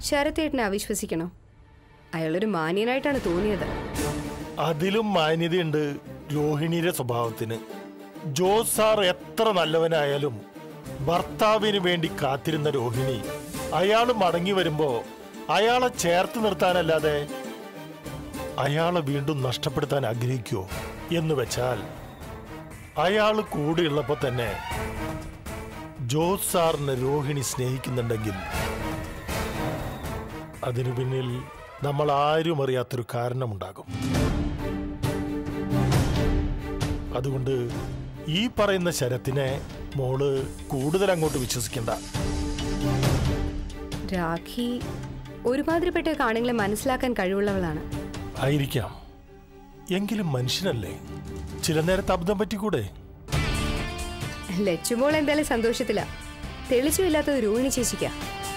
ശരത്തേട്ടനെ അവിശ്വസിക്കണോ അയാളൊരു മാന്യനായിട്ടാണ് തോന്നിയത് അതിലും മാന്യതയുണ്ട് രോഹിണിയുടെ സ്വഭാവത്തിന് ജോസ് സാർ എത്ര നല്ലവനായാലും ഭർത്താവിന് വേണ്ടി കാത്തിരുന്ന രോഹിണി അയാൾ മടങ്ങി വരുമ്പോ അയാളെ ചേർത്ത് നിർത്താനല്ലാതെ അയാളെ വീണ്ടും നഷ്ടപ്പെടുത്താൻ ആഗ്രഹിക്കുമോ എന്ന് വെച്ചാൽ അയാൾ കൂടെയുള്ളപ്പോ തന്നെ ജോസ് സാറിനെ രോഹിണി സ്നേഹിക്കുന്നുണ്ടെങ്കിൽ അതിനു പിന്നിൽ നമ്മൾ ആരും അറിയാത്തൊരു കാരണമുണ്ടാകും അതുകൊണ്ട് ഈ പറയുന്ന ശരത്തിനെ മോള് കൂടുതൽ അങ്ങോട്ട് വിശ്വസിക്കണ്ട രാഖി ഒരുമാതിരിപ്പെട്ട കാണുകളെ മനസ്സിലാക്കാൻ കഴിവുള്ളവളാണ് ആയിരിക്കാം എങ്കിലും മനുഷ്യനല്ലേ ചില നേരത്ത് അബദ്ധം പറ്റിക്കൂടെ ലച്ചുമോൾ എന്തായാലും സന്തോഷത്തില തെളിച്ചുമില്ലാത്തത് രോഹിണി ചേച്ചിക്ക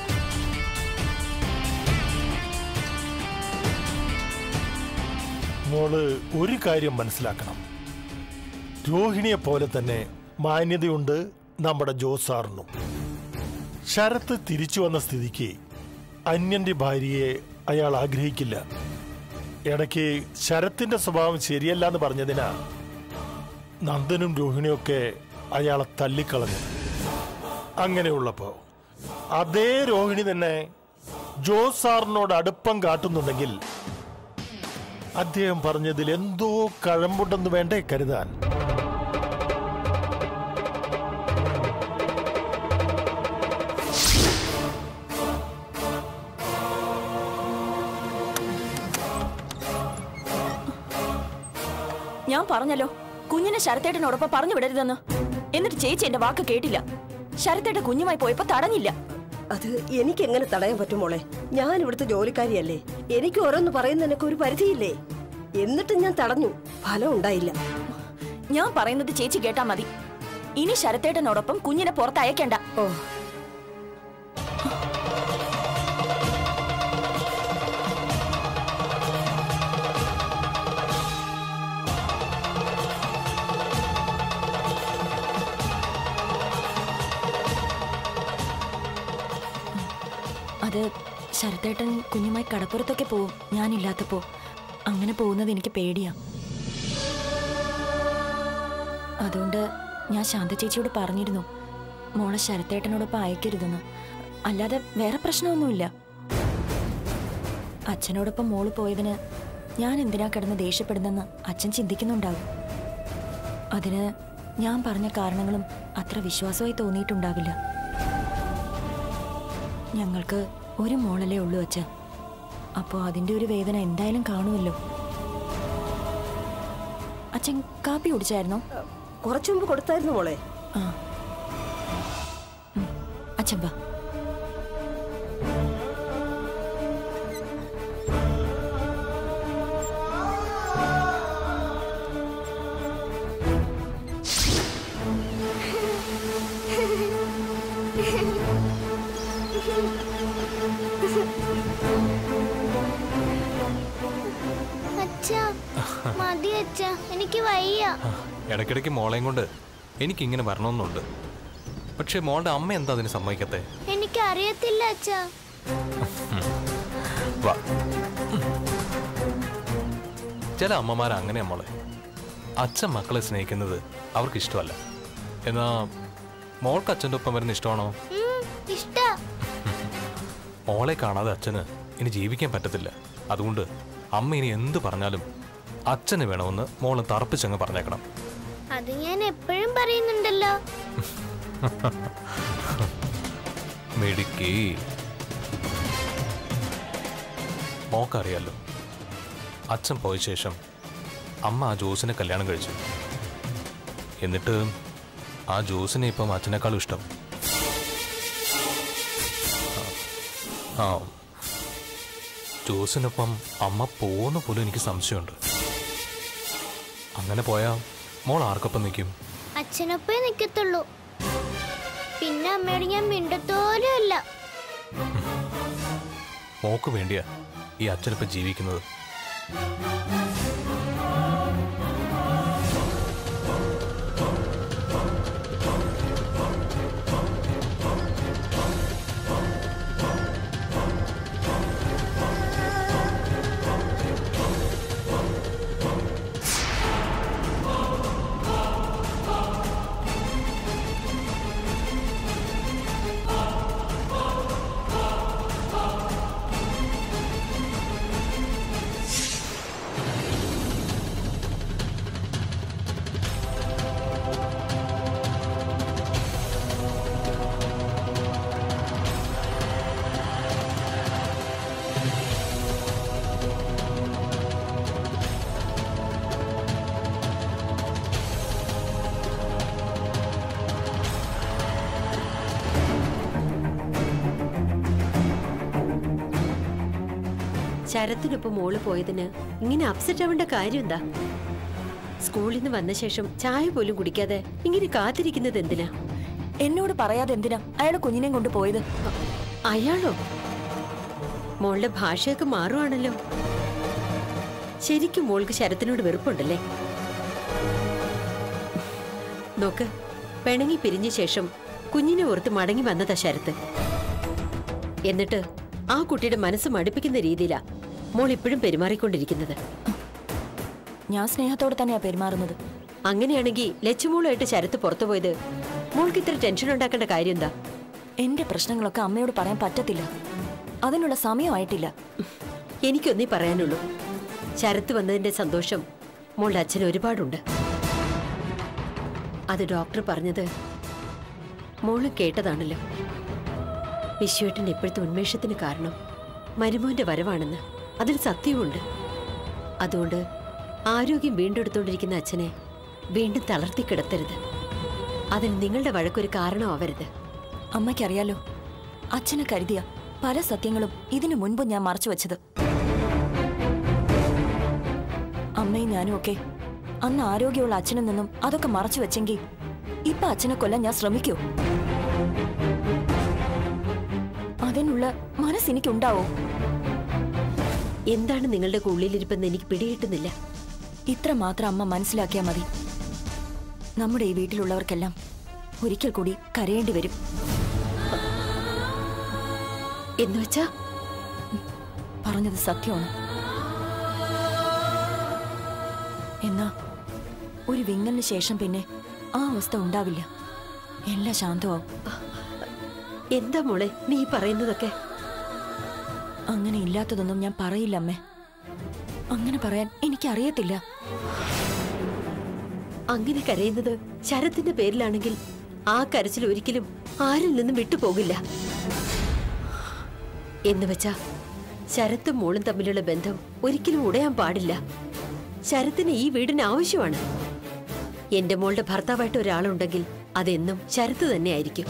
മോള് ഒരു കാര്യം മനസ്സിലാക്കണം രോഹിണിയെ പോലെ തന്നെ മാന്യതയുണ്ട് നമ്മുടെ ജോസ് സാറിനും ശരത്ത് തിരിച്ചു വന്ന സ്ഥിതിക്ക് അന്യന്റെ ഭാര്യയെ അയാൾ ആഗ്രഹിക്കില്ല ഇടയ്ക്ക് ശരത്തിന്റെ സ്വഭാവം ശരിയല്ല എന്ന് പറഞ്ഞതിനാ നന്ദനും രോഹിണിയൊക്കെ അയാളെ തള്ളിക്കളഞ്ഞു അങ്ങനെയുള്ളപ്പോ അതേ രോഹിണി തന്നെ ജോസ് സാറിനോട് അടുപ്പം കാട്ടുന്നുണ്ടെങ്കിൽ അദ്ദേഹം പറഞ്ഞതിൽ എന്തോ കഴമ്പുണ്ടെന്ന് വേണ്ടേ കരുതാൻ ഞാൻ പറഞ്ഞല്ലോ കുഞ്ഞിനെ ശരത്തേട്ടനോടൊപ്പം പറഞ്ഞു വിടരുതെന്ന് എന്നിട്ട് ചേച്ചി എന്റെ വാക്ക് കേട്ടില്ല ശരത്തേട്ട കുഞ്ഞുമായി പോയപ്പോ തടഞ്ഞില്ല അത് എനിക്ക് എങ്ങനെ തടയാൻ പറ്റും മോളെ ഞാൻ ഇവിടുത്തെ ജോലിക്കാരിയല്ലേ എനിക്ക് ഓരോന്ന് പറയുന്നതിനൊക്കെ ഒരു പരിധിയില്ലേ എന്നിട്ടും ഞാൻ തടഞ്ഞു ഫലം ഉണ്ടായില്ല ഞാൻ പറയുന്നത് ചേച്ചി കേട്ടാ മതി ഇനി ശരത്തേട്ടനോടൊപ്പം കുഞ്ഞിനെ പുറത്ത് അയക്കണ്ട ഓ അത് ശരത്തേട്ടൻ കുഞ്ഞുമായി കടപ്പുറത്തൊക്കെ പോവും ഞാനില്ലാത്തപ്പോ അങ്ങനെ പോകുന്നത് എനിക്ക് പേടിയാ അതുകൊണ്ട് ഞാൻ ശാന്ത ചേച്ചിയോട് പറഞ്ഞിരുന്നു മോളെ ശരത്തേട്ടനോടൊപ്പം അയക്കരുതെന്ന് അല്ലാതെ വേറെ പ്രശ്നമൊന്നുമില്ല അച്ഛനോടൊപ്പം മോള് പോയതിന് ഞാൻ എന്തിനാ കിടന്ന് ദേഷ്യപ്പെടുന്നെന്ന് അച്ഛൻ ചിന്തിക്കുന്നുണ്ടാവും അതിന് ഞാൻ പറഞ്ഞ കാരണങ്ങളും അത്ര വിശ്വാസമായി തോന്നിയിട്ടുണ്ടാവില്ല ഞങ്ങൾക്ക് ഒരു മോളല്ലേ ഉള്ളൂ അച്ഛ അപ്പോൾ അതിൻ്റെ ഒരു വേദന എന്തായാലും കാണുമല്ലോ അച്ഛൻ കാപ്പി കുടിച്ചായിരുന്നോ കുറച്ചു മുമ്പ് കൊടുത്തായിരുന്നു മോളെ ആ ഉം. അച്ഛൻ വാ അച്ഛാ മതി അച്ഛാ എനിക്ക് വയ്യ ഇടയ്ക്കിടയ്ക്ക് മോളെയും കൊണ്ട് എനിക്കിങ്ങനെ വരണമെന്നുണ്ട് പക്ഷെ മോളുടെ അമ്മ എന്താ അതിന് സമ്മതിക്കത്തെ എനിക്ക് അറിയത്തില്ല അച്ഛാ വാ ചില അമ്മമാർ അങ്ങനെ മോളെ അച്ഛൻ മക്കളെ സ്നേഹിക്കുന്നത് അവർക്ക് ഇഷ്ടമല്ല എന്നാ മോൾക്ക് അച്ഛൻ്റെ ഒപ്പം വരുന്ന ഇഷ്ടമാണോ ഉം, ഇഷ്ട മോളെ കാണാതെ അച്ഛന് ഇനി ജീവിക്കാൻ പറ്റത്തില്ല അതുകൊണ്ട് അമ്മ ഇനി എന്ത് പറഞ്ഞാലും അച്ഛന് വേണമെന്ന് മോള് തറപ്പിച്ചങ്ങ് പറഞ്ഞേക്കണം അത് ഞാൻ എപ്പോഴും പറയുന്നുണ്ടല്ലോ മിടുക്കി മോക്കറിയാലോ അച്ഛൻ പോയ ശേഷം അമ്മ ആ ജോസിനെ കല്യാണം കഴിച്ചു എന്നിട്ട് ആ ജോസിനെ ഇപ്പം അച്ഛനേക്കാളും ഇഷ്ടം ആ ജോസിനൊപ്പം അമ്മ പോകുന്ന പോലും എനിക്ക് സംശയമുണ്ട് അങ്ങനെ പോയാ മോൾ ആർക്കൊപ്പം നിൽക്കും അച്ഛനൊപ്പേ നിക്കത്തുള്ളൂ പിന്നെ അമ്മയോട് ഞാൻ മിണ്ടത്തോലും അല്ല മോക്ക് വേണ്ടിയാ ഈ അച്ഛനിപ്പം ജീവിക്കുന്നത് ശരത്തിനൊപ്പം മോള് പോയതിന് ഇങ്ങനെ അപ്സെറ്റ് ആവേണ്ട കാര്യം എന്താ സ്കൂളിൽ നിന്ന് വന്ന ശേഷം ചായ പോലും കുടിക്കാതെ ഇങ്ങനെ കാത്തിരിക്കുന്നത് എന്തിനാ എന്നോട് പറയാതെ എന്തിനാ അയാളെ കുഞ്ഞിനെയും കൊണ്ട് പോയത് അയാളോ മോളുടെ ഭാഷയൊക്കെ മാറുവാണല്ലോ ശരിക്കും മോൾക്ക് ശരത്തിനോട് വെറുപ്പുണ്ടല്ലേ നോക്ക് പിണങ്ങി പിരിഞ്ഞ ശേഷം കുഞ്ഞിനെ ഓർത്ത് മടങ്ങി വന്നതാ ശരത്ത് എന്നിട്ട് ആ കുട്ടിയുടെ മനസ്സ് മടുപ്പിക്കുന്ന രീതിയിലാ മോൾ ഇപ്പോഴും പെരുമാറിക്കൊണ്ടിരിക്കുന്നത് ഞാൻ സ്നേഹത്തോടെ തന്നെയാ പെരുമാറുന്നത് അങ്ങനെയാണെങ്കിൽ ലച്ചുമോളുമായിട്ട് ശരത്ത് പുറത്തു പോയത് മോൾക്ക് ഇത്ര ടെൻഷൻ ഉണ്ടാക്കേണ്ട കാര്യം എന്താ എന്റെ പ്രശ്നങ്ങളൊക്കെ അമ്മയോട് പറയാൻ പറ്റത്തില്ല അതിനുള്ള സമയമായിട്ടില്ല എനിക്കൊന്നേ പറയാനുള്ളൂ ശരത്ത് വന്നതിന്റെ സന്തോഷം മോളുടെ അച്ഛന് ഒരുപാടുണ്ട് അത് ഡോക്ടർ പറഞ്ഞത് മോള് കേട്ടതാണല്ലോ വിശ്വേട്ടൻ ഇപ്പോഴത്തെ ഉന്മേഷത്തിന് കാരണം മരുമോന്റെ വരവാണെന്ന് അതിൽ സത്യവുമുണ്ട് അതുകൊണ്ട് ആരോഗ്യം വീണ്ടെടുത്തുകൊണ്ടിരിക്കുന്ന അച്ഛനെ വീണ്ടും തളർത്തി കിടത്തരുത് അതിന് നിങ്ങളുടെ വഴക്കൊരു കാരണമാവരുത് അമ്മയ്ക്കറിയാലോ അച്ഛനെ കരുതിയ പല സത്യങ്ങളും ഇതിനു മുൻപ് ഞാൻ മറച്ചു വെച്ചത് അമ്മയും ഞാനും ഒക്കെ അന്ന് ആരോഗ്യമുള്ള അച്ഛനിൽ നിന്നും അതൊക്കെ മറച്ചു വെച്ചെങ്കിൽ ഇപ്പൊ അച്ഛനെ കൊല്ലാൻ ഞാൻ ശ്രമിക്കൂ അതിനുള്ള മനസ്സെനിക്കുണ്ടാവോ എന്താണ് നിങ്ങളുടെ ഉള്ളിലിരിപ്പെന്ന് എനിക്ക് പിടികിട്ടുന്നില്ല ഇത്ര മാത്രം അമ്മ മനസ്സിലാക്കിയാൽ മതി നമ്മുടെ ഈ വീട്ടിലുള്ളവർക്കെല്ലാം ഒരിക്കൽ കൂടി കരയേണ്ടി വരും എന്നുവെച്ചാ പറഞ്ഞത് സത്യമാണ് എന്നാ ഒരു വിങ്ങലിന് ശേഷം പിന്നെ ആ അവസ്ഥ ഉണ്ടാവില്ല എല്ലാം ശാന്തമാവും എന്താ മോളെ നീ പറയുന്നതൊക്കെ അങ്ങനെ ഇല്ലാത്തതൊന്നും ഞാൻ പറയില്ല അമ്മേ അങ്ങനെ പറയാൻ എനിക്കറിയത്തില്ല അങ്ങനെ കരയുന്നത് ശരത്തിന്റെ പേരിലാണെങ്കിൽ ആ കരച്ചിൽ ഒരിക്കലും ആരിൽ നിന്നും വിട്ടുപോകില്ല എന്ന് വെച്ചാ ശരത്തും മോളും തമ്മിലുള്ള ബന്ധം ഒരിക്കലും ഉടയാൻ പാടില്ല ശരത്തിന് ഈ വീടിന് ആവശ്യമാണ് എന്റെ മോളുടെ ഭർത്താവായിട്ട് ഒരാളുണ്ടെങ്കിൽ അതെന്നും ശരത്ത് തന്നെയായിരിക്കും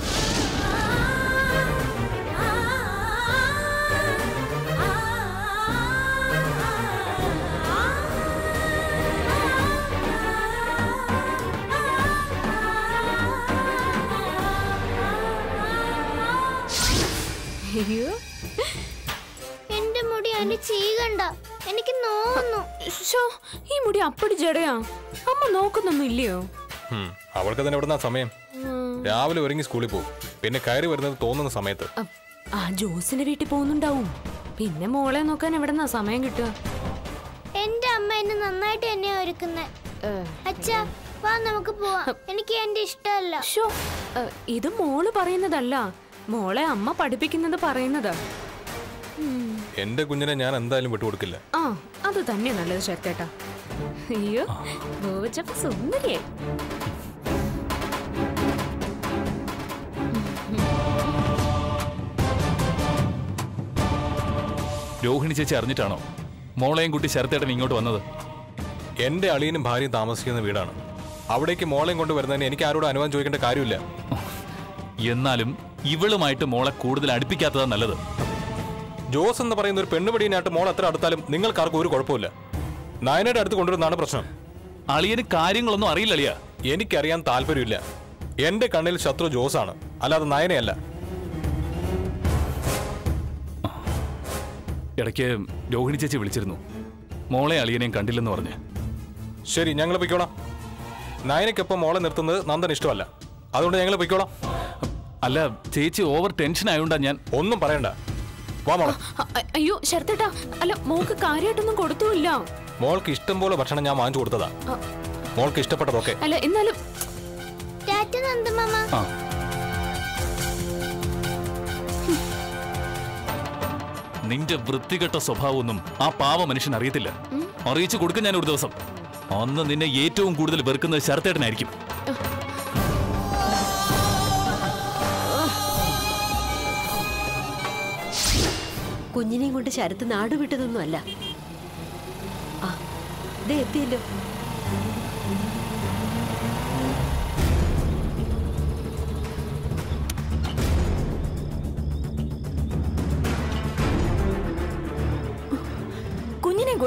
എന്റെ മുടി അതിന്റെ ചീകണ്ട എനിക്ക് നോവുന്നു ഷോ ഈ മുടി അപ്പടി ജടയാ അമ്മ നോക്കുന്നൊന്നും ഇല്ലയോ ഹും, അവൾക്ക് തന്നെ എവിടുന്ന സമയം രാവിലെ ഒരുങ്ങി സ്കൂളിൽ പോകും പിന്നെ കയറി വരുന്നത് തോന്നുന്ന സമയത്ത് അ- ആ ജോസിന്റെ വീട്ടിൽ പോകുന്നുണ്ടാവും പിന്നെ മോളെ നോക്കാൻ എവിടെന്നാ സമയം കിട്ടുക എന്റെ അമ്മ എന്നെ നന്നായിട്ട് എന്നെ ഒരുക്കുന്നേ അച്ഛാ വാ നമുക്ക് പോവാം എനിക്ക് എന്റെ ഇഷ്ടമല്ല ഷോ ഏ, ഇത് മോള് പറയുന്നതല്ല മോളെ അമ്മ പഠിപ്പിക്കുന്നത് പറയുന്നത് എന്റെ കുഞ്ഞിനെ ഞാൻ എന്തായാലും വിട്ടുകൊടുക്കില്ല ആ അത് തന്നെ നല്ലത് ശരത്തേട്ടാ അയ്യോ ബോച്ചപ്പ സുന്ദരിയായി രോഹിണി ചേച്ചി അറിഞ്ഞിട്ടാണോ മോളെയും കുട്ടി ശരത്തേട്ടൻ ഇങ്ങോട്ട് വന്നത് എന്റെ അളിയനും ഭാര്യയും താമസിക്കുന്ന വീടാണ് അവിടേക്ക് മോളെയും കൊണ്ട് വരുന്നതിന് എനിക്ക് ആരോടും അനുവാദം ചോദിക്കേണ്ട കാര്യമില്ല എന്നാലും ഇവളുമായിട്ട് മോളെ കൂടുതൽ അടുപ്പിക്കാത്തതാ നല്ലത് ജോസ് എന്ന് പറയുന്ന ഒരു പെണ്ണുപടിയനായിട്ട് മോൾ എത്ര അടുത്താലും നിങ്ങൾക്കാർക്കും ഒരു കുഴപ്പമില്ല നായനയുടെ അടുത്ത് കൊണ്ടുവരുന്നതാണ് പ്രശ്നം അളിയന് കാര്യങ്ങളൊന്നും അറിയില്ല അളിയ എനിക്കറിയാൻ താല്പര്യമില്ല എന്റെ കണ്ണിൽ ശത്രു ജോസാണ് അല്ലാതെ നയനയല്ല ഇടയ്ക്ക് രോഹിണി ചേച്ചി വിളിച്ചിരുന്നു മോളെ അളിയനെയും കണ്ടില്ലെന്ന് പറഞ്ഞ് ശരി ഞങ്ങൾ പൊയ്ക്കോളാം നയനയ്ക്കൊപ്പം മോളെ നിർത്തുന്നത് നന്ദൻ ഇഷ്ടമല്ല അതുകൊണ്ട് ഞങ്ങൾ പൊയ്ക്കോളാം അല്ല ചേച്ചി ഓവർ ടെൻഷൻ ആയതുകൊണ്ടാ ഞാൻ ഒന്നും പറയണ്ട വാ മോളെ അ- അ- അയ്യോ ശരത്തേട്ടാ അല്ല മോക്ക് കാര്യമായിട്ടൊന്നും കൊടുത്തുമില്ല മോൾക്ക് ഇഷ്ടം പോലെ ഭക്ഷണം ഞാൻ വാങ്ങിച്ചു കൊടുത്തതാ മോൾക്ക് ഇഷ്ടപ്പെട്ടതൊക്കെ അല്ല എന്നാലും ടാറ്റ നന്ദമാമ ആ നിന്റെ വൃത്തികെട്ട സ്വഭാവമൊന്നും ആ പാവ മനുഷ്യൻ അറിയത്തില്ല അറിയിച്ചു കൊടുക്കും ഞാൻ ഒരു ദിവസം അന്ന് നിന്നെ ഏറ്റവും കൂടുതൽ വെറുക്കുന്നത് ശരത്തേട്ടനായിരിക്കും കുഞ്ഞിനെയും കൊണ്ട് ശരത്ത് നാട് വിട്ടതൊന്നും അല്ല ആ ദേ എത്തിയല്ലോ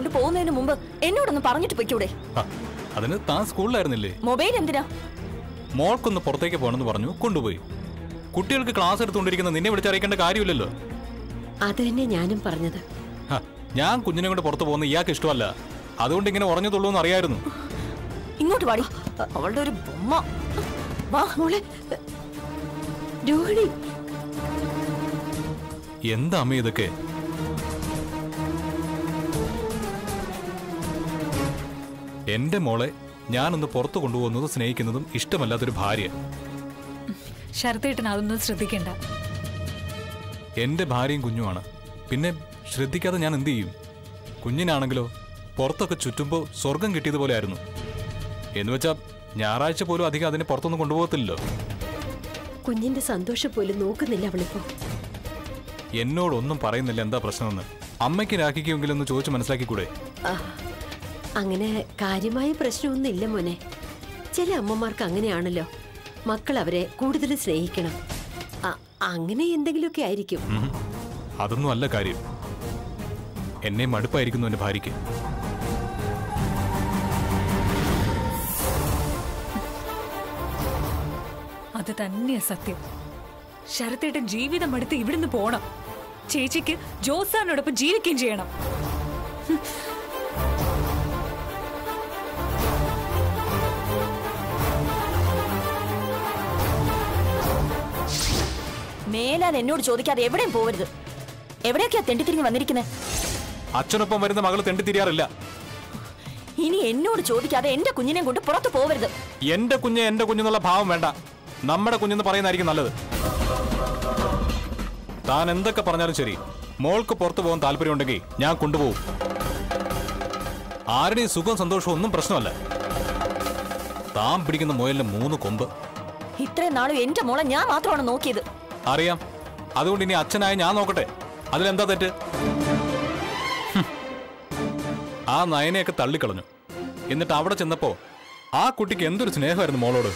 കൊണ്ട് പോകുന്നതിന് മുമ്പ് എന്നോടൊന്ന് പറഞ്ഞിട്ട് പൊയ്ക്കൂടെ ആ, അതിന് താൻ സ്കൂളിലായിരുന്നില്ലേ മൊബൈൽ എന്തിനാ മോൾക്കൊന്ന് പുറത്തേക്ക് പോകണമെന്ന് പറഞ്ഞു കൊണ്ടുപോയി കുട്ടികൾക്ക് ക്ലാസ് എടുത്തുകൊണ്ടിരിക്കുന്ന നിന്നെ വിളിച്ചറിയിക്കേണ്ട കാര്യമില്ലല്ലോ അത് തന്നെ ഞാനും പറഞ്ഞത് ഹ, ഞാൻ കുഞ്ഞിനെ കൊണ്ട് പുറത്തു പോകുന്ന ഇയാൾക്ക് ഇഷ്ടമല്ല അതുകൊണ്ട് ഇങ്ങനെ ഉറഞ്ഞതുള്ളൂ എന്ന് അറിയായിരുന്നു ഇങ്ങോട്ട് വാടി അവളുടെ ഒരു ബൊമ്മ വാ മോളെ രോഹിണി എന്താ അമ്മ ഇതൊക്കെ എന്റെ മോളെ ഞാനൊന്ന് പുറത്തു കൊണ്ടുപോകുന്നതും സ്നേഹിക്കുന്നതും ഇഷ്ടമല്ലാത്തൊരു ഭാര്യ ശരത്തേട്ടൻ അതൊന്നും ശ്രദ്ധിക്കണ്ട എന്റെ ഭാര്യയും കുഞ്ഞുമാണ് പിന്നെ ശ്രദ്ധിക്കാതെ ഞാൻ എന്ത് ചെയ്യും കുഞ്ഞിനാണെങ്കിലോ പുറത്തൊക്കെ ചുറ്റുമ്പോൾ സ്വർഗം കിട്ടിയതുപോലെ ആയിരുന്നു എന്നുവെച്ചാ ഞായറാഴ്ച പോലും അധികം അതിനെ പുറത്തൊന്നും കൊണ്ടുപോകത്തില്ലല്ലോ കുഞ്ഞിന്റെ സന്തോഷം പോലും നോക്കുന്നില്ല അവളിപ്പോ എന്നോടൊന്നും പറയുന്നില്ല എന്താ പ്രശ്നമെന്ന് അമ്മയ്ക്ക് രാഖിക്കുമെങ്കിലും ഒന്ന് ചോദിച്ച് മനസ്സിലാക്കിക്കൂടെ ആ, അങ്ങനെ കാര്യമായ പ്രശ്നമൊന്നും ഇല്ല മോനെ ചില അമ്മമാർക്ക് അങ്ങനെയാണല്ലോ മക്കൾ അവരെ കൂടുതൽ സ്നേഹിക്കണം ആ, അങ്ങനെ എന്തെങ്കിലുമൊക്കെ ആയിരിക്കും ഉം. അതൊന്നും അല്ല കാര്യം എന്നെ മടുപ്പായിരിക്കുന്നു എന്റെ ഭാര്യയ്ക്ക് അത് തന്നെയാ സത്യം ശരത്തേട്ടൻ ജീവിതം എടുത്ത് ഇവിടുന്ന് പോണം ചേച്ചിക്ക് ജോസാനോടൊപ്പം ജീവിക്കുകയും ചെയ്യണം മേലാൽ എന്നോട് ചോദിക്കാതെ എവിടെയും പോവരുത് എവിടെയൊക്കെയാ തെണ്ടിത്തിരിഞ്ഞ് വന്നിരിക്കുന്നത് അച്ഛനൊപ്പം വരുന്ന മകൾ തെണ്ടി തിരിയാറില്ല ഇനി എന്നോട് ചോദിക്കാതെ എന്റെ കുഞ്ഞിനെ കൊണ്ട് പുറത്തു പോവരുത് എന്റെ കുഞ്ഞ് എന്റെ കുഞ്ഞെന്നുള്ള ഭാവം വേണ്ട നമ്മുടെ കുഞ്ഞെന്ന് പറയുന്നതായിരിക്കും നല്ലത് താൻ എന്തൊക്കെ പറഞ്ഞാലും ശരി മോൾക്ക് പുറത്തു പോകാൻ താല്പര്യമുണ്ടെങ്കിൽ ഞാൻ കൊണ്ടുപോകും ആരുടെയും സുഖവും സന്തോഷവും ഒന്നും പ്രശ്നമല്ല താൻ പിടിക്കുന്ന മുയലിന് മൂന്ന് കൊമ്പ് ഇത്രയും നാളും എന്റെ മോളെ ഞാൻ മാത്രമാണ് നോക്കിയത് അറിയാം അതുകൊണ്ട് ഇനി അച്ഛനായ ഞാൻ നോക്കട്ടെ അതിലെന്താ തെറ്റ് ഹും. ആ നയനെയൊക്കെ തള്ളിക്കളഞ്ഞു എന്നിട്ട് അവിടെ ചെന്നപ്പോ ആ കുട്ടിക്ക് എന്തൊരു സ്നേഹമായിരുന്നു മോളോട്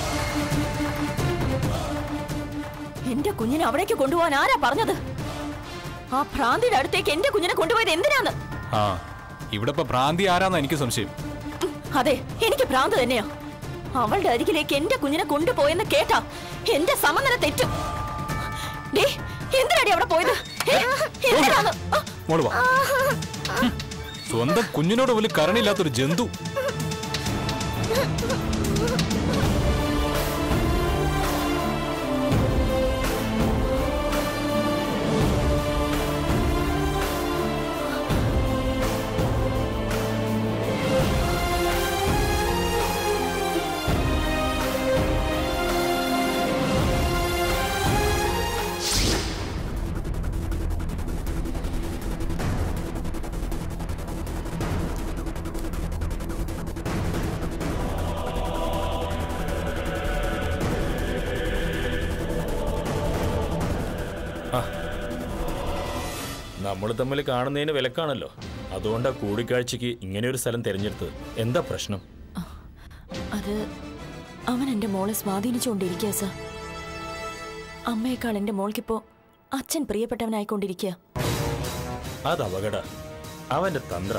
എന്റെ കുഞ്ഞിനെ അവിടേക്ക് കൊണ്ടുപോകാൻ ആരാ പറഞ്ഞത് ആ ഭ്രാന്തിയുടെ അടുത്തേക്ക് എന്റെ കുഞ്ഞിനെ കൊണ്ടുപോയത് എന്തിനാന്ന് ആ ഇവിടെ ഇപ്പൊ ഭ്രാന്തി ആരാന്നാ എനിക്ക് സംശയം ഉം, അതെ എനിക്ക് ഭ്രാന്ത് തന്നെയാ അവളുടെ അരികിലേക്ക് എന്റെ കുഞ്ഞിനെ കൊണ്ടുപോയെന്ന് കേട്ടാ എന്റെ സമനില തെറ്റും ഡേ എന്തിനാടി അവിടെ പോയത് ഏ, എന്തിനാന്ന് ആ, മോള് വാ ഹും. സ്വന്തം കുഞ്ഞിനോട് പോലും കരണില്ലാത്തൊരു ജന്തു നമ്മൾ തമ്മിൽ കാണുന്നതിന് വിലക്കാണല്ലോ അതുകൊണ്ടാ കൂടിക്കാഴ്ചക്ക് ഇങ്ങനെ ഒരു സ്ഥലം തിരഞ്ഞെടുത്തത് എന്താ പ്രശ്നം അത് അവൻ എന്റെ മോളെ സ്വാധീനിച്ചുകൊണ്ടിരിക്കുക സർ അമ്മയേക്കാൾ എന്റെ മോൾക്കിപ്പോ അച്ഛൻ പ്രിയപ്പെട്ടവനായിക്കൊണ്ടിരിക്കുക അത് അപകട അവന്റെ തന്ത്ര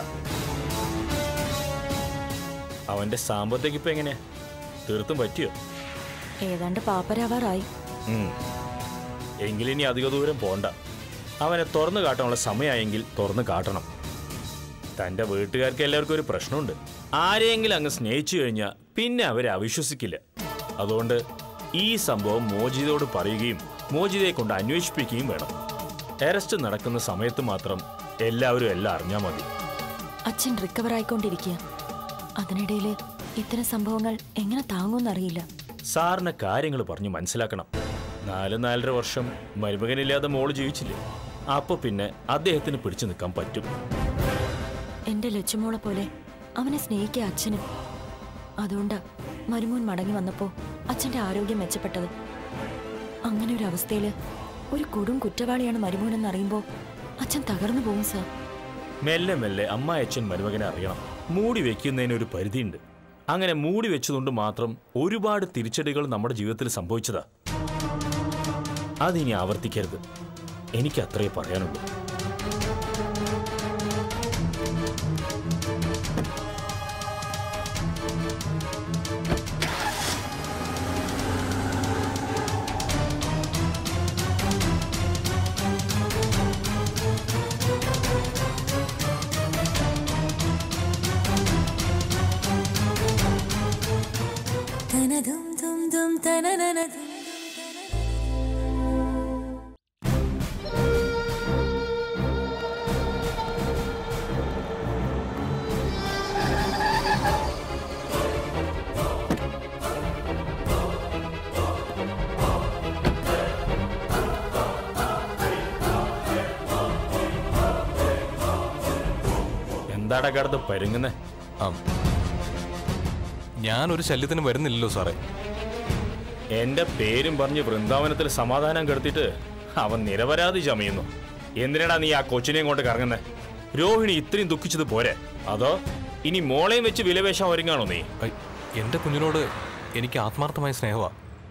അവന്റെ സാമ്പത്തികം ഇപ്പൊ എങ്ങനെ തീർത്തും പറ്റിയോ ഏതാണ്ട് പാപ്പരാവാറായി ഉം. എങ്കിലിനി അധിക ദൂരം പോണ്ട അവനെ തുറന്നു കാട്ടാനുള്ള സമയമായെങ്കിൽ തുറന്നു കാട്ടണം തന്റെ വീട്ടുകാർക്ക് എല്ലാവർക്കും ഒരു പ്രശ്നമുണ്ട് ആരെയെങ്കിലും അങ്ങ് സ്നേഹിച്ചു കഴിഞ്ഞാൽ പിന്നെ അവരെ അവിശ്വസിക്കില്ല അതുകൊണ്ട് ഈ സംഭവം മോചിതയോട് പറയുകയും മോചിതയെ കൊണ്ട് അന്വേഷിപ്പിക്കുകയും വേണം അറസ്റ്റ് നടക്കുന്ന സമയത്ത് മാത്രം എല്ലാവരും എല്ലാം അറിഞ്ഞാൽ മതി അച്ഛൻ റിക്കവർ ആയിക്കൊണ്ടിരിക്കുക അതിനിടയിൽ ഇത്തരം സംഭവങ്ങൾ എങ്ങനെ താങ്ങുമെന്നറിയില്ല സാറിന് കാര്യങ്ങൾ പറഞ്ഞു മനസ്സിലാക്കണം നാല് നാലര വർഷം മരുമകനില്ലാതെ മോള് ജീവിച്ചില്ലേ അപ്പൊ പിന്നെ അദ്ദേഹത്തിന് പിടിച്ചു നിൽക്കാൻ പറ്റും എന്റെ ലച്ചുമോളെ പോലെ അവനെ സ്നേഹിക്കുക അച്ഛനും അതുകൊണ്ടാ മരുമോൻ മടങ്ങി വന്നപ്പോ അച്ഛന്റെ ആരോഗ്യം മെച്ചപ്പെട്ടത് അങ്ങനെ ഒരു അവസ്ഥയില് ഒരു കൊടും കുറ്റവാളിയാണ് മരുമോനെന്ന് അറിയുമ്പോ അച്ഛൻ തകർന്നു പോകും സാർ മെല്ലെ മെല്ലെ അമ്മായച്ചൻ മരുമകനെ അറിയണം മൂടി വെക്കുന്നതിന് ഒരു പരിധിയുണ്ട് അങ്ങനെ മൂടി വെച്ചതുകൊണ്ട് മാത്രം ഒരുപാട് തിരിച്ചടികൾ നമ്മുടെ ജീവിതത്തിൽ സംഭവിച്ചതാ അതിനി ആവർത്തിക്കരുത് എനിക്ക് അത്രേ പറയാനുള്ളൂ എന്താടാ കിടന്ന് പരുങ്ങുന്നേ ആ ഞാനൊരു ശല്യത്തിന് വരുന്നില്ലല്ലോ സാറേ എന്റെ പേരും പറഞ്ഞ് വൃന്ദാവനത്തിൽ സമാധാനം കെടുത്തിട്ട് അവൻ നിരപരാധി ചമയുന്നു എന്തിനാടാ നീ ആ കൊച്ചിനെയും കൊണ്ട് കറങ്ങുന്നേ രോഹിണി ഇത്രയും ദുഃഖിച്ചത് പോരെ അതോ ഇനി മോളെയും വെച്ച് വിലവേശാൻ ഒരുങ്ങാണോ നീ ഐ, എന്റെ കുഞ്ഞിനോട് എനിക്ക് ആത്മാർത്ഥമായ സ്നേഹമാ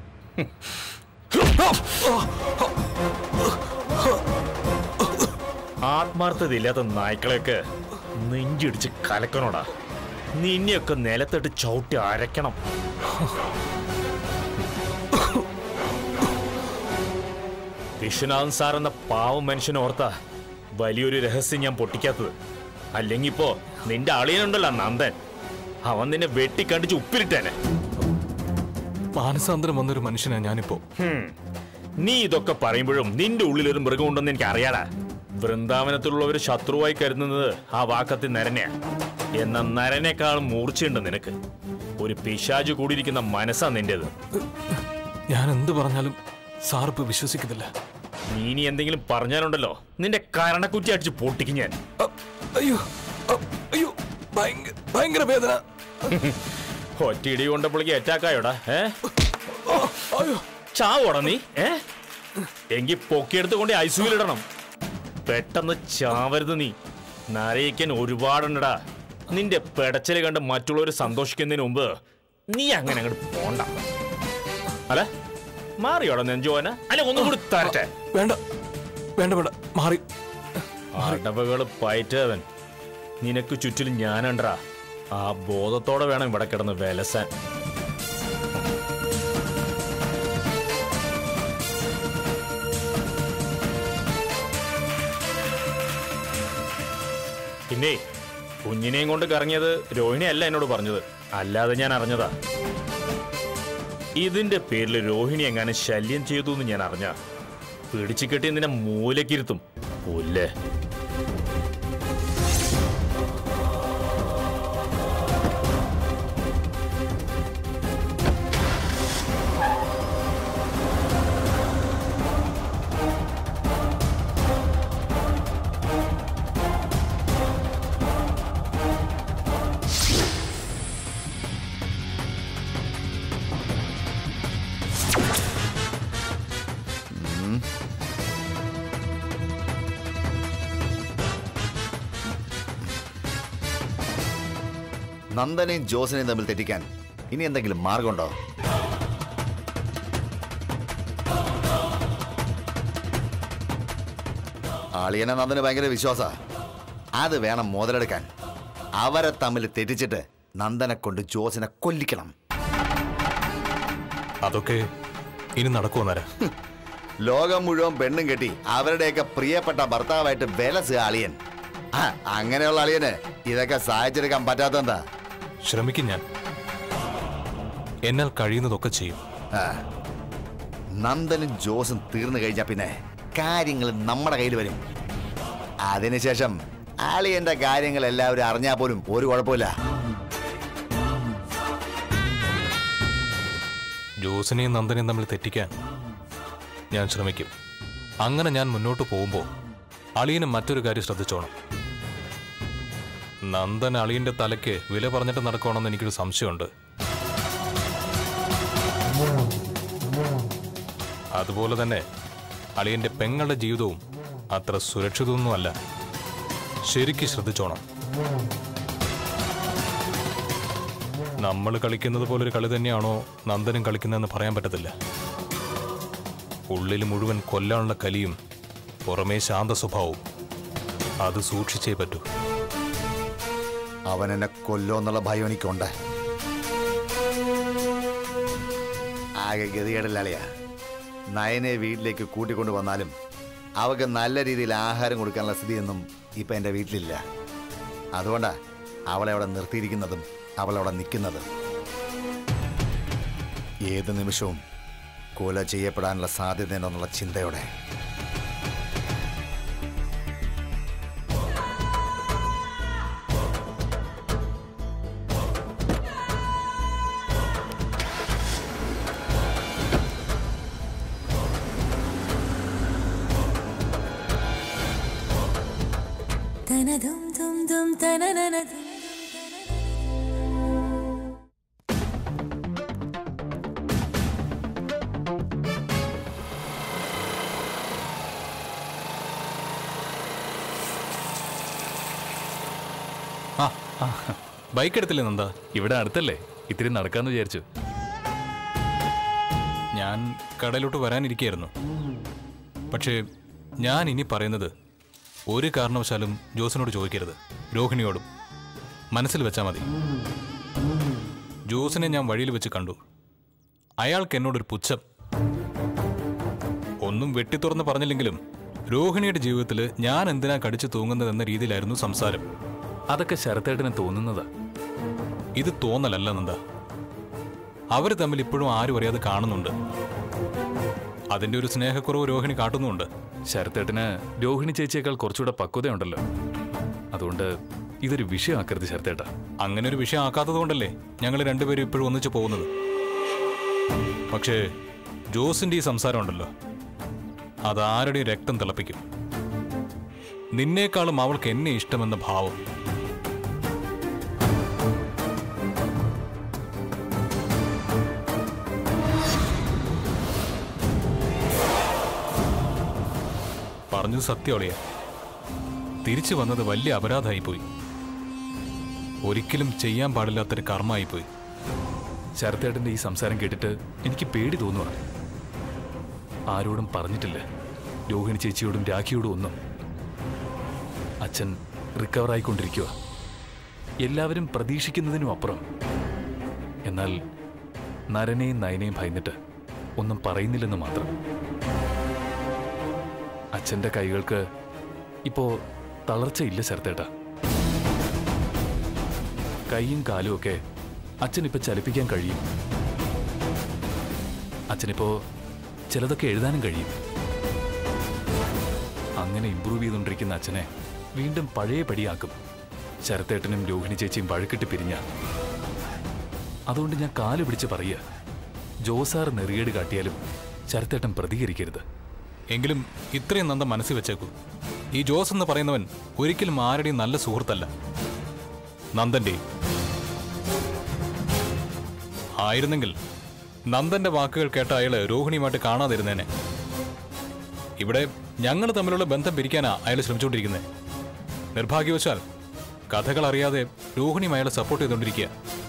ആത്മാർത്ഥതയില്ലാത്ത നായ്ക്കളെയൊക്കെ നെഞ്ചിടിച്ച് കലക്കണോടാ നിന്നെയൊക്കെ നിലത്തിട്ട് ചവിട്ടി അരയ്ക്കണം വിശ്വനാഥൻ സാർ എന്ന പാവം മനുഷ്യനെ ഓർത്താ വലിയൊരു രഹസ്യം ഞാൻ പൊട്ടിക്കാത്തത് അല്ലെങ്കിൽ ഇപ്പോ നിന്റെ അളിയനുണ്ടല്ലോ നന്ദൻ അവൻ നിന്നെ വെട്ടിക്കണ്ടിച്ച് ഉപ്പിലിട്ടേനെ മാനസാന്തരം വന്നൊരു മനുഷ്യനാ ഞാനിപ്പോ ഹും. നീ ഇതൊക്കെ പറയുമ്പോഴും നിന്റെ ഉള്ളിലൊരു മൃഗമുണ്ടെന്ന് എനിക്ക് അറിയാടാ വൃന്ദാവനത്തിലുള്ളവർ ശത്രുവായി കരുതുന്നത് ആ വാക്കത്തിൽ നരനെയാ എന്ന നരനേക്കാൾ മൂർച്ചയുണ്ട് നിനക്ക് ഒരു പിശാജ് കൂടിയിരിക്കുന്ന മനസ്സാ നിന്റേത് ഞാൻ എന്ത് പറഞ്ഞാലും സാർ ഇപ്പൊ വിശ്വസിക്കുന്നില്ല നീ ഇനി എന്തെങ്കിലും പറഞ്ഞാലുണ്ടല്ലോ നിന്റെ കരണക്കുറ്റി അടിച്ച് പൊട്ടിക്കും ഞാൻ അ, അയ്യോ അ, അയ്യോ ഭയങ്കര ഭയങ്കര വേദന ഒറ്റയിടി കൊണ്ടപ്പോഴേക്ക് അറ്റാക്കായോടാ ഏ ചാവോടാ നീ ഏ എങ്കി പൊക്കിയെടുത്ത് കൊണ്ട് ഐസുവിലിടണം പെട്ടെന്ന് ചാവരുത് നീ നരയിക്കാൻ ഒരുപാടുണ്ടടാ നിന്റെ പെടച്ചല് കണ്ട് മറ്റുള്ളവർ സന്തോഷിക്കുന്നതിന് മുമ്പ് നീ അങ്ങനെ അങ്ങോട്ട് പോണ്ട അല്ല മാറിയോടാ നെഞ്ചോന അല്ല ഒന്നും കൂടി തരട്ടെ വേണ്ട വേണ്ട വേണ്ട മാറി അടവുകള് പയറ്റവൻ നിനക്ക് ചുറ്റിലും ഞാനുണ്ടാ ആ ബോധത്തോടെ വേണം ഇവിടെ കിടന്ന് വിലസാൻ പിന്നെ കുഞ്ഞിനെയും കൊണ്ട് കറങ്ങിയത് രോഹിണി അല്ല എന്നോട് പറഞ്ഞത് അല്ലാതെ ഞാൻ അറിഞ്ഞതാ ഇതിന്റെ പേരിൽ രോഹിണി എങ്ങാനും ശല്യം ചെയ്തു എന്ന് ഞാൻ അറിഞ്ഞ പിടിച്ചു കെട്ടി നിന്നെ മൂലക്കിരുത്തും പുല്ലേ നന്ദനെയും ജോസിനെയും തമ്മിൽ തെറ്റിക്കാൻ ഇനി എന്തെങ്കിലും മാർഗമുണ്ടോ ആളിയനെ നന്ദന് ഭയങ്കര വിശ്വാസ അത് വേണം മുതലെടുക്കാൻ അവരെ തമ്മിൽ തെറ്റിച്ചിട്ട് നന്ദനെ കൊണ്ട് ജോസിനെ കൊല്ലിക്കണം അതൊക്കെ ഇനി നടക്കുമോ നേരം ലോകം മുഴുവൻ പെണ്ണും കെട്ടി അവരുടെയൊക്കെ പ്രിയപ്പെട്ട ഭർത്താവായിട്ട് വിലസ് അളിയൻ ആ, അങ്ങനെയുള്ള അളിയന് ഇതൊക്കെ സഹായിച്ചെടുക്കാൻ പറ്റാത്തെന്താ ശ്രമിക്കും ഞാൻ എന്നാൽ കഴിയുന്നതൊക്കെ ചെയ്യും ആ. നന്ദനും ജോസും തീർന്നു കഴിഞ്ഞാൽ പിന്നെ കാര്യങ്ങൾ നമ്മുടെ കയ്യിൽ വരും അതിനുശേഷം അളിയന്റെ കാര്യങ്ങൾ എല്ലാവരും അറിഞ്ഞാൽ പോലും ഒരു കുഴപ്പമില്ല ജോസിനെയും നന്ദനെയും തമ്മിൽ തെറ്റിക്കാൻ ഞാൻ ശ്രമിക്കും അങ്ങനെ ഞാൻ മുന്നോട്ട് പോകുമ്പോൾ അളിയന് മറ്റൊരു കാര്യം ശ്രദ്ധിച്ചോണം നന്ദൻ അളിയന്റെ തലയ്ക്ക് വില പറഞ്ഞിട്ട് നടക്കണമെന്ന് എനിക്കൊരു സംശയമുണ്ട് അതുപോലെ തന്നെ അളിയന്റെ പെങ്ങളുടെ ജീവിതവും അത്ര സുരക്ഷിതമൊന്നുമല്ല ശരിക്ക് ശ്രദ്ധിച്ചോണം നമ്മൾ കളിക്കുന്നത് പോലൊരു കളി തന്നെയാണോ നന്ദനും കളിക്കുന്നതെന്ന് പറയാൻ പറ്റത്തില്ല ഉള്ളിൽ മുഴുവൻ കൊല്ലാനുള്ള കലിയും പുറമേ ശാന്ത സ്വഭാവവും അത് സൂക്ഷിച്ചേ പറ്റൂ അവൻ എന്നെ കൊല്ലോ എന്നുള്ള ഭയം എനിക്കുണ്ട് ആകെ ഗതികേടല്ലാളിയാ നയനെ വീട്ടിലേക്ക് കൂട്ടിക്കൊണ്ടു വന്നാലും അവൾക്ക് നല്ല രീതിയിൽ ആഹാരം കൊടുക്കാനുള്ള സ്ഥിതിയൊന്നും ഇപ്പം എൻ്റെ വീട്ടിലില്ല അതുകൊണ്ടാ അവളെ അവിടെ നിർത്തിയിരിക്കുന്നതും അവളവിടെ നിൽക്കുന്നതും ഏത് നിമിഷവും കൊല ചെയ്യപ്പെടാനുള്ള സാധ്യതയുണ്ടെന്നുള്ള ചിന്തയോടെ ആ ആ, ബൈക്ക് എടുത്തില്ലേ നന്ദ ഇവിടെ അടുത്തല്ലേ ഇത്തിരി നടക്കാന്ന് വിചാരിച്ചു ഞാൻ കടയിലോട്ട് വരാനിരിക്കുകയായിരുന്നു പക്ഷേ ഞാൻ ഇനി പറയുന്നത് ഒരു കാരണവശാലും ജോസിനോട് ചോദിക്കരുത് രോഹിണിയോടും മനസ്സിൽ വെച്ചാൽ മതി ജോസിനെ ഞാൻ വഴിയിൽ വെച്ച് കണ്ടു അയാൾക്ക് എന്നോടൊരു പുച്ഛം ഒന്നും വെട്ടിത്തുറന്ന് പറഞ്ഞില്ലെങ്കിലും രോഹിണിയുടെ ജീവിതത്തിൽ ഞാൻ എന്തിനാ കടിച്ചു തൂങ്ങുന്നതെന്ന രീതിയിലായിരുന്നു സംസാരം അതൊക്കെ ശരത്തേട്ടന് തോന്നുന്നതാ ഇത് തോന്നലല്ല നന്ദ അവർ തമ്മിൽ ഇപ്പോഴും ആരും അറിയാതെ കാണുന്നുണ്ട് അതിന്റെ ഒരു സ്നേഹക്കുറവ് രോഹിണി കാട്ടുന്നുണ്ട് ശരത്തേട്ടന് രോഹിണി ചേച്ചിയേക്കാൾ കുറച്ചുകൂടെ പക്വതയുണ്ടല്ലോ അതുകൊണ്ട് ഇതൊരു വിഷയമാക്കരുത് ശരത്തേട്ട അങ്ങനെ ഒരു വിഷയം ആക്കാത്തത് കൊണ്ടല്ലേ ഞങ്ങൾ രണ്ടുപേരും ഇപ്പോഴും ഒന്നിച്ചു പോകുന്നത് പക്ഷേ ജോസിന്റെ ഈ സംസാരം ഉണ്ടല്ലോ അതാരുടെയും രക്തം തിളപ്പിക്കും നിന്നേക്കാളും അവൾക്ക് എന്നെ ഇഷ്ടമെന്ന ഭാവം പറഞ്ഞത് സത്യമളിയാ തിരിച്ചു വന്നത് വലിയ അപരാധമായിപ്പോയി ഒരിക്കലും ചെയ്യാൻ പാടില്ലാത്തൊരു കർമ്മമായിപ്പോയി ശരത്തേട്ടന്റെ ഈ സംസാരം കേട്ടിട്ട് എനിക്ക് പേടി തോന്നുക ആരോടും പറഞ്ഞിട്ടില്ല രോഹിണി ചേച്ചിയോടും രാഖിയോടും ഒന്നും അച്ഛൻ റിക്കവർ ആയിക്കൊണ്ടിരിക്കുക എല്ലാവരും പ്രതീക്ഷിക്കുന്നതിനും അപ്പുറം എന്നാൽ നരനെയും നയനെയും ഭയന്നിട്ട് ഒന്നും പറയുന്നില്ലെന്ന് മാത്രം അച്ഛന്റെ കൈകൾക്ക് ഇപ്പോ തളർച്ചയില്ല ശരത്തേട്ട കൈയും കാലും ഒക്കെ അച്ഛനിപ്പോ ചലിപ്പിക്കാൻ കഴിയും അച്ഛനിപ്പോ ചിലതൊക്കെ എഴുതാനും കഴിയും അങ്ങനെ ഇമ്പ്രൂവ് ചെയ്തുകൊണ്ടിരിക്കുന്ന അച്ഛനെ വീണ്ടും പഴയ പടിയാക്കും ശരത്തേട്ടനും രോഹിണി ചേച്ചിയും വഴക്കിട്ട് പിരിഞ്ഞ അതുകൊണ്ട് ഞാൻ കാല് പിടിച്ച് പറയുക ജോസാർ നെറിയേട് കാട്ടിയാലും ശരത്തേട്ടൻ പ്രതികരിക്കരുത് എങ്കിലും ഇത്രയും നന്ദ മനസ്സിൽ വെച്ചേക്കൂ ഈ ജോസ് എന്ന് പറയുന്നവൻ ഒരിക്കലും ആരുടെയും നല്ല സുഹൃത്തല്ല നന്ദന്റെ ആയിരുന്നെങ്കിൽ നന്ദന്റെ വാക്കുകൾ കേട്ട അയാള് രോഹിണിയുമായിട്ട് കാണാതിരുന്നേനെ ഇവിടെ ഞങ്ങൾ തമ്മിലുള്ള ബന്ധം പിരിക്കാനാ അയാൾ ശ്രമിച്ചുകൊണ്ടിരിക്കുന്നത് നിർഭാഗ്യവശാൽ കഥകൾ അറിയാതെ രോഹിണിയും അയാളെ സപ്പോർട്ട് ചെയ്തുകൊണ്ടിരിക്കുക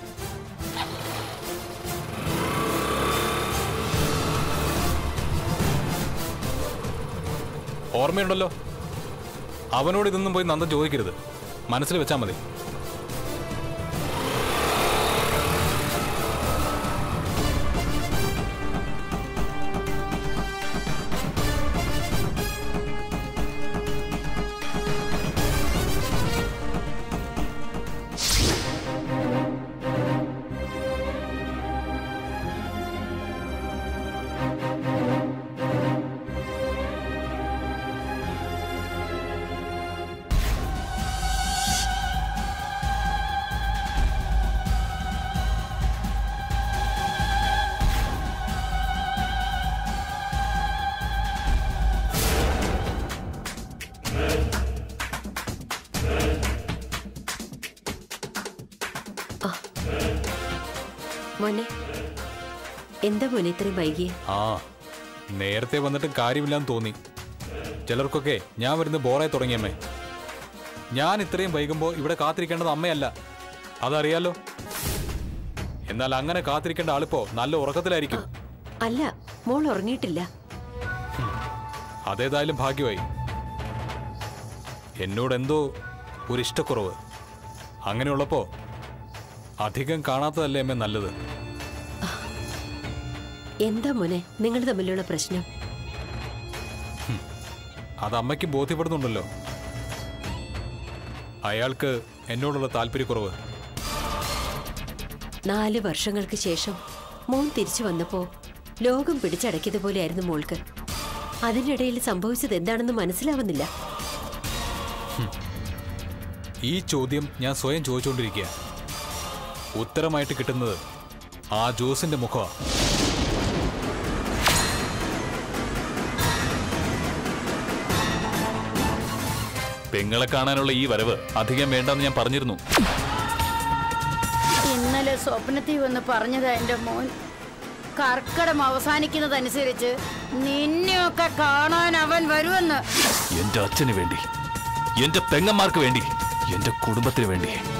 ഓർമ്മയുണ്ടല്ലോ അവനോട് ഇതൊന്നും പോയി നന്ദൻ ചോദിക്കരുത് മനസ്സിൽ വെച്ചാൽ മതി മോനെ എന്താ മോനെ ഇത്രയും വൈകിയേ ആ നേരത്തെ വന്നിട്ട് കാര്യമില്ലാന്ന് തോന്നി ചിലർക്കൊക്കെ ഞാൻ വരുന്ന ബോറായി തുടങ്ങിയമ്മേ ഞാൻ ഇത്രയും വൈകുമ്പോൾ ഇവിടെ കാത്തിരിക്കേണ്ടത് അമ്മയല്ല അതറിയാലോ എന്നാൽ അങ്ങനെ കാത്തിരിക്കേണ്ട ആളിപ്പോ നല്ല ഉറക്കത്തിലായിരിക്കും അല്ല മോൾ ഉറങ്ങിയിട്ടില്ല അതേതായാലും ഭാഗ്യമായി എന്നോട് എന്തോ ഒരു ഇഷ്ടക്കുറവ് അങ്ങനെയുള്ളപ്പോ അധികം കാണാത്തതല്ലേ അമ്മ നല്ലത് എന്താ മോനെ നിങ്ങൾ തമ്മിലുള്ള പ്രശ്നം അത് അമ്മയ്ക്ക് ബോധ്യപ്പെടുന്നുണ്ടല്ലോ അയാൾക്ക് എന്നോടുള്ള താല്പര്യക്കുറവ് നാല് വർഷങ്ങൾക്ക് ശേഷം മോൻ തിരിച്ചു വന്നപ്പോ ലോകം പിടിച്ചടക്കിയതുപോലെയായിരുന്നു മോൾക്ക് അതിനിടയിൽ സംഭവിച്ചത് എന്താണെന്ന് മനസ്സിലാവുന്നില്ല ഈ ചോദ്യം ഞാൻ സ്വയം ചോദിച്ചുകൊണ്ടിരിക്കുക ഉത്തരമായിട്ട് കിട്ടുന്നത് ആ ജോസിന്റെ മുഖമാണ് പെങ്ങളെ കാണാനുള്ള ഈ വരവ് അധികം വേണ്ടെന്ന് ഞാൻ പറഞ്ഞിരുന്നു ഇന്നലെ സ്വപ്നത്തിൽ വന്ന് പറഞ്ഞതാ എന്റെ മോൻ കർക്കടം അവസാനിക്കുന്നതനുസരിച്ച് നിന്നെയൊക്കെ കാണാൻ അവൻ വരുമെന്ന് എന്റെ അച്ഛന് വേണ്ടി എന്റെ പെങ്ങന്മാർക്ക് വേണ്ടി എന്റെ കുടുംബത്തിന് വേണ്ടി